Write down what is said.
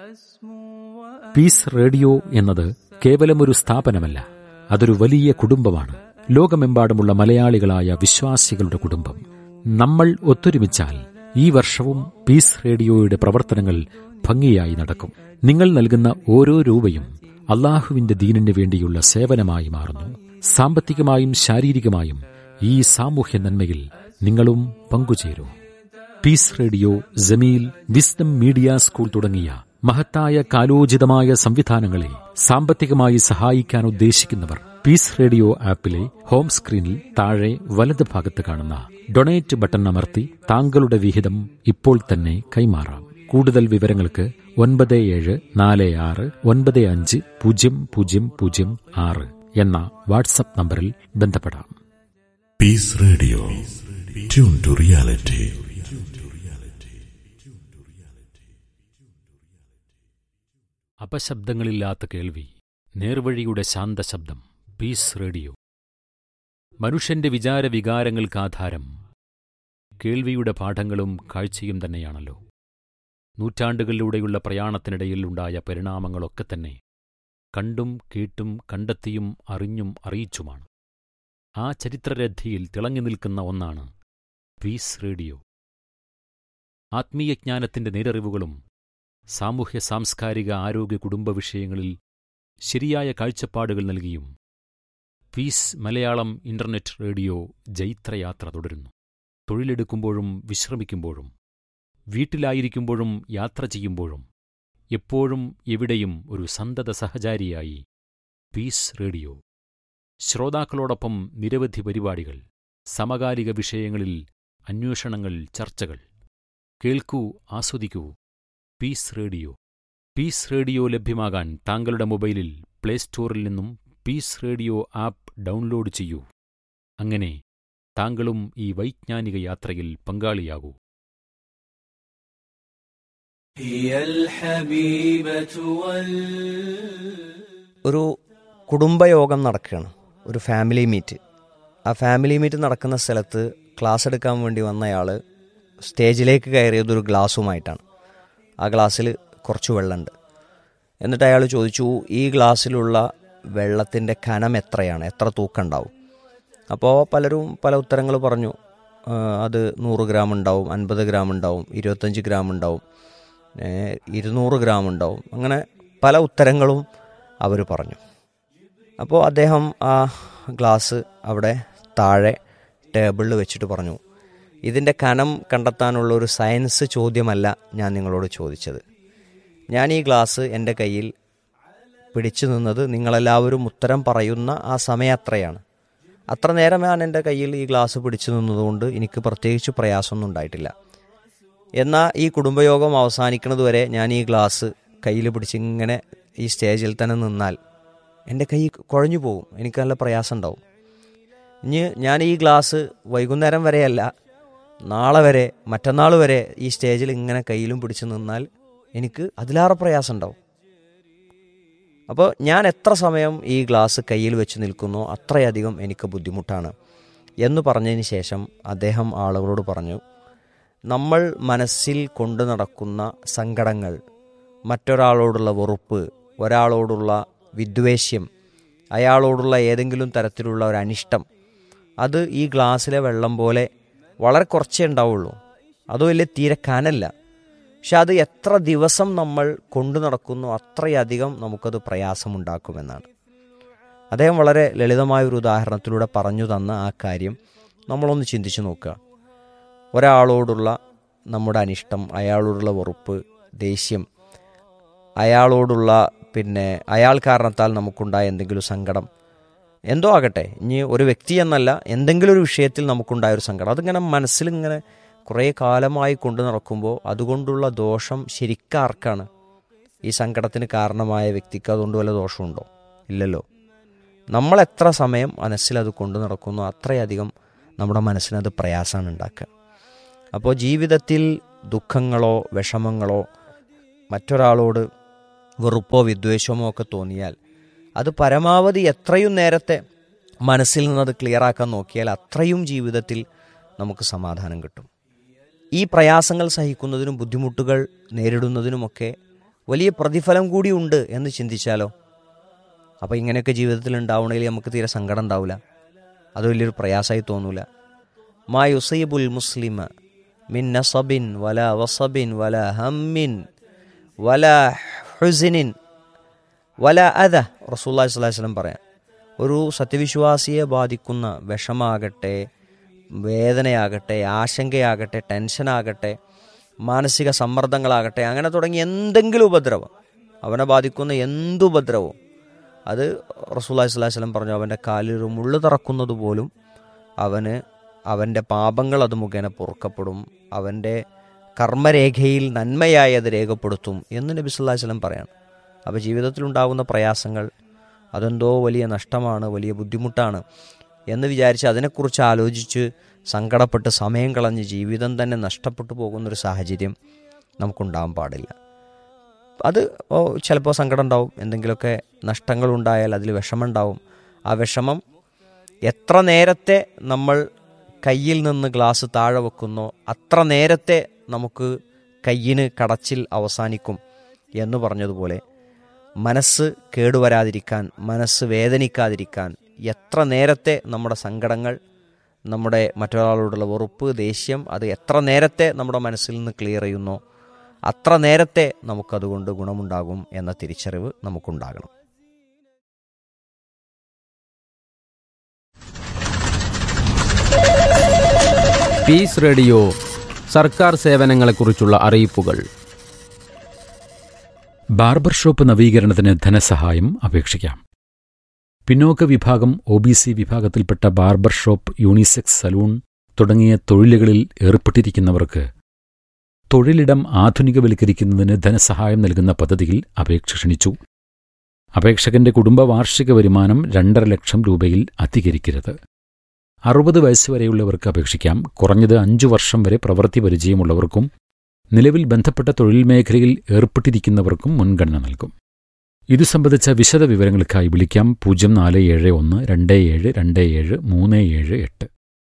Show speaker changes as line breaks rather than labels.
piece radio എന്നത് കേവലം ഒരു സ്ഥാപനമല്ല അതൊരു വലിയ കുടുംബമാണ് ലോകമെമ്പാടുമുള്ള മലയാളികളായ വിശ്വാസികളുടെ കുടുംബം നമ്മൾ ഒത്തൊരുമിച്ചാൽ ഈ വർഷവും പീസ് റേഡിയോയുടെ പ്രവർത്തനങ്ങൾ ഭംഗിയായി നടക്കും നിങ്ങൾ നൽകുന്ന ഓരോ രൂപയും അള്ളാഹുവിന്റെ ദീനിന് വേണ്ടിയുള്ള സേവനമായി മാറുന്നു സാമ്പത്തികമായും ശാരീരികമായും ഈ സാമൂഹ്യ നന്മയിൽ നിങ്ങളും പങ്കുചേരൂ peace radio Jameel wisdom media school തുടങ്ങിയ മഹത്തായ കാലോചിതമായ സംവിധാനങ്ങളെ സാമ്പത്തികമായി സഹായിക്കാൻ ഉദ്ദേശിക്കുന്നവർ പീസ് റേഡിയോ ആപ്പിലെ ഹോം സ്ക്രീനിൽ താഴെ വലത് ഭാഗത്ത് കാണുന്ന ഡൊണേറ്റ് ബട്ടൺ അമർത്തി താങ്കളുടെ വിഹിതം ഇപ്പോൾ തന്നെ കൈമാറാം കൂടുതൽ വിവരങ്ങൾക്ക് ഒൻപത് ഏഴ് നാല് ആറ് ഒൻപത് അഞ്ച് പൂജ്യം പൂജ്യം പൂജ്യം ആറ് എന്ന വാട്സപ്പ് നമ്പറിൽ ബന്ധപ്പെടാം
peace radio tune to reality
അപശബ്ദങ്ങളില്ലാത്ത കേൾവി നേർവഴിയുടെ ശാന്തശബ്ദം പീസ് റേഡിയോ മനുഷ്യന്റെ വിചാര വികാരങ്ങൾക്കാധാരം കേൾവിയുടെ പാഠങ്ങളും കാഴ്ചയും തന്നെയാണല്ലോ നൂറ്റാണ്ടുകളിലൂടെയുള്ള പ്രയാണത്തിനിടയിൽ ഉണ്ടായ പരിണാമങ്ങളൊക്കെ തന്നെ കണ്ടും കേട്ടും കണ്ടെത്തിയും അറിഞ്ഞും അറിയിച്ചുമാണ് ആ ചരിത്രരഥിയിൽ തിളങ്ങി നിൽക്കുന്ന ഒന്നാണ് പീസ് റേഡിയോ ആത്മീയജ്ഞാനത്തിന്റെ നേരറിവുകളും സാമൂഹ്യ സാംസ്കാരിക ആരോഗ്യ കുടുംബ വിഷയങ്ങളിൽ ശരിയായ കാഴ്ചപ്പാടുകൾ നൽകിയും പീസ് മലയാളം ഇന്റർനെറ്റ് റേഡിയോ ജൈത്രയാത്ര തുടരുന്നു തൊഴിലെടുക്കുമ്പോഴും വിശ്രമിക്കുമ്പോഴും വീട്ടിലായിരിക്കുമ്പോഴും യാത്ര ചെയ്യുമ്പോഴും എപ്പോഴും എവിടെയും ഒരു സന്തത സഹചാരിയായി പീസ് റേഡിയോ ശ്രോതാക്കളോടൊപ്പം നിരവധി പരിപാടികൾ സമകാലിക വിഷയങ്ങളിൽ അന്വേഷണങ്ങൾ ചർച്ചകൾ കേൾക്കൂ ആസ്വദിക്കൂ പീസ് റേഡിയോ പീസ് റേഡിയോ ലഭ്യമാകാൻ താങ്കളുടെ മൊബൈലിൽ പ്ലേ സ്റ്റോറിൽ നിന്നും പീസ് റേഡിയോ ആപ്പ് ഡൗൺലോഡ് ചെയ്യൂ അങ്ങനെ താങ്കളും ഈ വൈജ്ഞാനിക യാത്രയിൽ പങ്കാളിയാകൂ
هي الحبيبة وال
ഒരു കുടുംബയോഗം നടക്കുകയാണ് ഒരു ഫാമിലി മീറ്റ് ആ ഫാമിലി മീറ്റ് നടക്കുന്ന സ്ഥലത്ത് ക്ലാസ് എടുക്കാൻ വേണ്ടി വന്നയാൾ സ്റ്റേജിലേക്ക് കയറിയത് ഒരു ഗ്ലാസ്സുമായിട്ടാണ് ആ ഗ്ലാസ്സിൽ കുറച്ച് വെള്ളമുണ്ട് എന്നിട്ട് അയാൾ ചോദിച്ചു ഈ ഗ്ലാസ്സിലുള്ള വെള്ളത്തിൻ്റെ കനം എത്രയാണ് എത്ര തൂക്കം ഉണ്ടാവും അപ്പോൾ പലരും പല ഉത്തരങ്ങൾ പറഞ്ഞു ആ, അത് നൂറ് ഗ്രാം ഉണ്ടാവും അൻപത് ഗ്രാം ഉണ്ടാവും ഇരുപത്തഞ്ച് ഗ്രാം ഉണ്ടാവും ഏ, ഇരുന്നൂറ് ഗ്രാം ഉണ്ടാവും അങ്ങനെ പല ഉത്തരങ്ങളും അവർ പറഞ്ഞു അപ്പോൾ അദ്ദേഹം ആ ഗ്ലാസ് അവിടെ താഴെ ടേബിളിൽ വെച്ചിട്ട് പറഞ്ഞു ഇതിൻ്റെ കനം കണ്ടെത്താനുള്ള ഒരു സയൻസ് ചോദ്യമല്ല ഞാൻ നിങ്ങളോട് ചോദിച്ചത് ഞാൻ ഈ ഗ്ലാസ് എൻ്റെ കയ്യിൽ പിടിച്ചു നിന്നത് നിങ്ങളെല്ലാവരും ഉത്തരം പറയുന്ന ആ സമയം അത്രയാണ് അത്ര നേരം ഞാൻ എൻ്റെ കയ്യിൽ ഈ ഗ്ലാസ് പിടിച്ചു നിന്നതുകൊണ്ട് എനിക്ക് പ്രത്യേകിച്ച് പ്രയാസമൊന്നും ഉണ്ടായിട്ടില്ല എന്നാൽ ഈ കുടുംബയോഗം അവസാനിക്കുന്നത് വരെ ഞാൻ ഈ ഗ്ലാസ് കയ്യിൽ പിടിച്ച് ഇങ്ങനെ ഈ സ്റ്റേജിൽ തന്നെ നിന്നാൽ എൻ്റെ കൈ കുഴഞ്ഞു പോകും എനിക്ക് നല്ല പ്രയാസം ഉണ്ടാവും ഇനി ഞാൻ ഈ ഗ്ലാസ് വൈകുന്നേരം വരെയല്ല നാളെ വരെ മറ്റന്നാൾ വരെ ഈ സ്റ്റേജിൽ ഇങ്ങനെ കയ്യിലും പിടിച്ച് നിന്നാൽ എനിക്ക് അതിലേറെ പ്രയാസം ഉണ്ടാവും അപ്പോൾ ഞാൻ എത്ര സമയം ഈ ഗ്ലാസ് കയ്യിൽ വെച്ച് നിൽക്കുന്നോ അത്രയധികം എനിക്ക് ബുദ്ധിമുട്ടാണ് എന്ന് പറഞ്ഞതിന് ശേഷം അദ്ദേഹം ആളുകളോട് പറഞ്ഞു നമ്മൾ മനസ്സിൽ കൊണ്ടു നടക്കുന്ന സങ്കടങ്ങൾ മറ്റൊരാളോടുള്ള വെറുപ്പ് ഒരാളോടുള്ള വിദ്വേഷ്യം അയാളോടുള്ള ഏതെങ്കിലും തരത്തിലുള്ള ഒരു അനിഷ്ടം അത് ഈ ഗ്ലാസ്സിലെ വെള്ളം പോലെ വളരെ കുറച്ചേ ഉണ്ടാവുള്ളൂ അത് വലിയ തീരെ കനല്ല പക്ഷെ അത് എത്ര ദിവസം നമ്മൾ കൊണ്ടു നടക്കുന്നു അത്രയധികം നമുക്കത് പ്രയാസമുണ്ടാക്കുമെന്നാണ് അദ്ദേഹം വളരെ ലളിതമായ ഒരു ഉദാഹരണത്തിലൂടെ പറഞ്ഞു തന്ന ആ കാര്യം നമ്മളൊന്ന് ചിന്തിച്ചു നോക്കുക ഒരാളോടുള്ള നമ്മുടെ അനിഷ്ടം അയാളോടുള്ള വെറുപ്പ് ദേഷ്യം അയാളോടുള്ള പിന്നെ അയാൾ കാരണത്താൽ നമുക്കുണ്ടായ എന്തെങ്കിലും സങ്കടം എന്തോ ആകട്ടെ ഇനി ഒരു വ്യക്തി എന്നല്ല എന്തെങ്കിലും ഒരു വിഷയത്തിൽ നമുക്കുണ്ടായ ഒരു സങ്കടം അതിങ്ങനെ മനസ്സിലിങ്ങനെ കുറേ കാലമായി കൊണ്ടു നടക്കുമ്പോൾ അതുകൊണ്ടുള്ള ദോഷം ശരിക്കാർക്കാണ് ഈ സങ്കടത്തിന് കാരണമായ വ്യക്തിക്ക് അതുകൊണ്ട് വല്ല ദോഷമുണ്ടോ ഇല്ലല്ലോ നമ്മൾ എത്ര സമയം മനസ്സിലത് കൊണ്ടു നടക്കുന്നു അത്രയധികം നമ്മുടെ മനസ്സിനത് പ്രയാസമാണ് ഉണ്ടാക്കുക അപ്പോൾ ജീവിതത്തിൽ ദുഃഖങ്ങളോ വിഷമങ്ങളോ മറ്റൊരാളോട് വെറുപ്പോ വിദ്വേഷമോ ഒക്കെ തോന്നിയാൽ അത് പരമാവധി എത്രയും നേരത്തെ മനസ്സിൽ നിന്നത് ക്ലിയറാക്കാൻ നോക്കിയാൽ അത്രയും ജീവിതത്തിൽ നമുക്ക് സമാധാനം കിട്ടും ഈ പ്രയാസങ്ങൾ സഹിക്കുന്നതിനും ബുദ്ധിമുട്ടുകൾ നേരിടുന്നതിനുമൊക്കെ വലിയ പ്രതിഫലം കൂടി ഉണ്ട് എന്ന് ചിന്തിച്ചാലോ അപ്പോൾ ഇങ്ങനെയൊക്കെ ജീവിതത്തിൽ ഉണ്ടാവണമെങ്കിൽ നമുക്ക് തീരെ സങ്കടം ഉണ്ടാവില്ല അത് വലിയൊരു പ്രയാസമായി തോന്നൂല മാ യുസൈബുൽ മുസ്ലിമ മിൻ നസബിൻ വല വസബിൻ വല ഹമ്മിൻ വല ഹുസിനിൻ വല അത റസൂല്ലാ സ്വലം പറയാം ഒരു സത്യവിശ്വാസിയെ ബാധിക്കുന്ന വിഷമാകട്ടെ വേദനയാകട്ടെ ആശങ്കയാകട്ടെ ടെൻഷനാകട്ടെ മാനസിക സമ്മർദ്ദങ്ങളാകട്ടെ അങ്ങനെ തുടങ്ങി എന്തെങ്കിലും ഉപദ്രവം അവനെ ബാധിക്കുന്ന എന്തുപദ്രവവും അത് റസൂല്ലാ സ്വലം പറഞ്ഞു അവൻ്റെ കാലിൽ ഒരു മുള്ളു തറക്കുന്നത് പോലും അവന് അവൻ്റെ പാപങ്ങൾ അത് മുഖേന പൊറുക്കപ്പെടും അവൻ്റെ കർമ്മരേഖയിൽ നന്മയായി അത് രേഖപ്പെടുത്തും എന്ന് നബി സല്ലാ വല്ലം പറയാണ് അപ്പോൾ ജീവിതത്തിലുണ്ടാകുന്ന പ്രയാസങ്ങൾ അതെന്തോ വലിയ നഷ്ടമാണ് വലിയ ബുദ്ധിമുട്ടാണ് എന്ന് വിചാരിച്ച് അതിനെക്കുറിച്ച് ആലോചിച്ച് സങ്കടപ്പെട്ട് സമയം കളഞ്ഞ് ജീവിതം തന്നെ നഷ്ടപ്പെട്ടു പോകുന്നൊരു സാഹചര്യം നമുക്കുണ്ടാകാൻ പാടില്ല അത് ചിലപ്പോൾ സങ്കടം ഉണ്ടാവും എന്തെങ്കിലുമൊക്കെ നഷ്ടങ്ങളുണ്ടായാൽ അതിൽ വിഷമമുണ്ടാവും ആ വിഷമം എത്ര നേരത്തെ നമ്മൾ കയ്യിൽ നിന്ന് ഗ്ലാസ് താഴെ വെക്കുന്നോ അത്ര നേരത്തെ നമുക്ക് കയ്യിന് കടച്ചിൽ അവസാനിക്കും എന്ന് പറഞ്ഞതുപോലെ മനസ്സ് കേടുവരാതിരിക്കാൻ മനസ്സ് വേദനിക്കാതിരിക്കാൻ എത്ര നേരത്തെ നമ്മുടെ സങ്കടങ്ങൾ നമ്മുടെ മറ്റൊരാളോടുള്ള വെറുപ്പ് ദേഷ്യം അത് എത്ര നേരത്തെ നമ്മുടെ മനസ്സിൽ നിന്ന് ക്ലിയർ ചെയ്യുന്നോ അത്ര നേരത്തെ നമുക്കതുകൊണ്ട് ഗുണമുണ്ടാകും എന്ന തിരിച്ചറിവ് നമുക്കുണ്ടാകണം
പീസ് റേഡിയോ സർക്കാർ സേവനങ്ങളെക്കുറിച്ചുള്ള അറിയിപ്പുകൾ
ബാർബർ ഷോപ്പ് നവീകരണത്തിന് ധനസഹായം അപേക്ഷിക്കാം പിന്നോക്ക വിഭാഗം ഒ ബി സി വിഭാഗത്തിൽപ്പെട്ട ബാർബർ ഷോപ്പ് യൂണിസെക്സ് സലൂൺ തുടങ്ങിയ തൊഴിലുകളിൽ ഏർപ്പെട്ടിരിക്കുന്നവർക്ക് തൊഴിലിടം ആധുനികവൽക്കരിക്കുന്നതിന് ധനസഹായം നൽകുന്ന പദ്ധതിയിൽ അപേക്ഷ ക്ഷണിച്ചു അപേക്ഷകന്റെ കുടുംബ വാർഷിക വരുമാനം രണ്ടര ലക്ഷം രൂപയിൽ അധികരിക്കരുത് അറുപത് വയസ്സുവരെയുള്ളവർക്ക് അപേക്ഷിക്കാം കുറഞ്ഞത് അഞ്ചു വർഷം വരെ പ്രവൃത്തി പരിചയമുള്ളവർക്കും നിലവിൽ ബന്ധപ്പെട്ട തൊഴിൽ മേഖലയിൽ ഏർപ്പെട്ടിരിക്കുന്നവർക്കും മുൻഗണന നൽകും ഇതു സംബന്ധിച്ച വിശദ വിവരങ്ങൾക്കായി വിളിക്കാം പൂജ്യം നാല് ഏഴ് ഒന്ന് രണ്ട് ഏഴ് രണ്ട് ഏഴ് മൂന്ന് ഏഴ് എട്ട്